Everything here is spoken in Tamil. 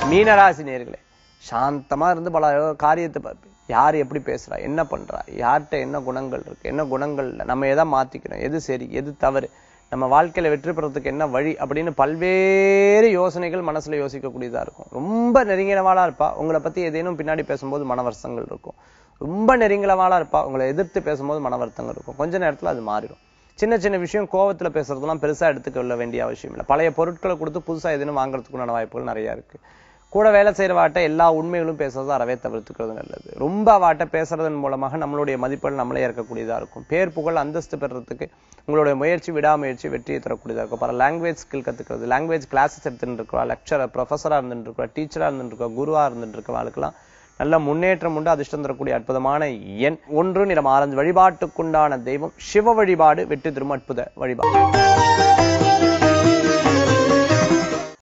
மீனராசி நேர்களே சாந்தமா இருந்து பல காரியத்தை ப- யார் எப்படி பேசுறா என்ன பண்றா யார்கிட்ட என்ன குணங்கள் இருக்கு என்ன குணங்கள் இல்ல நம்ம எதை மாத்திக்கணும் எது சரி எது தவறு நம்ம வாழ்க்கையில வெற்றி பெறதுக்கு என்ன வழி அப்படின்னு பல்வேறு யோசனைகள் மனசுல யோசிக்கக்கூடியதா இருக்கும் ரொம்ப நெருங்கினவாளா இருப்பா உங்களை பத்தி ஏதேனும் பின்னாடி பேசும்போது மன வருத்தங்கள் இருக்கும் ரொம்ப நெருங்கினவாளா இருப்பா உங்களை எதிர்த்து பேசும்போது மன வருத்தங்கள் இருக்கும் கொஞ்ச நேரத்துல அது மாறிடும் சின்ன சின்ன விஷயம் கோவத்துல பேசுறதெல்லாம் பெருசா எடுத்துக்க கொள்ள வேண்டிய அவசியம் இல்லை பழைய பொருட்களை கொடுத்து புதுசா எதுவும் வாங்குறதுக்குண்டான வாய்ப்புகள் நிறைய இருக்கு கூட வேலை செய்யறவாட்ட எல்லா உண்மைகளும் பேசுறது அறவே தவிர்த்துக்கிறது நல்லது ரொம்ப அவாட்ட பேசுறதன் மூலமாக நம்மளுடைய மதிப்புகள் நம்மளே இருக்கக்கூடியதா இருக்கும் பேர் புகழ் அந்தஸ்து பெறறதுக்கு உங்களுடைய முயற்சி விடாமுயற்சி வெற்றியை தரக்கூடியதா இருக்கும் பல லாங்குவேஜ் ஸ்கில் கத்துக்கிறது லாங்குவேஜ் கிளாஸஸ் எடுத்துட்டு இருக்கிறா லெக்சரர் ப்ரொஃபஸரா இருந்துட்டு இருக்கா டீச்சரா இருந்துட்டு இருக்கா குருவா இருந்துட்டு இருக்கவாளுக்கெல்லாம் நல்ல முன்னேற்றம் உண்டு அதிர்ஷ்டம் தரக்கூடிய அற்புதமான எண் ஒன்று நிறம் ஆரஞ்சு வழிபாட்டுக்குண்டான தெய்வம் சிவ வழிபாடு வெற்றி திரும்ப அற்புத வழிபாடு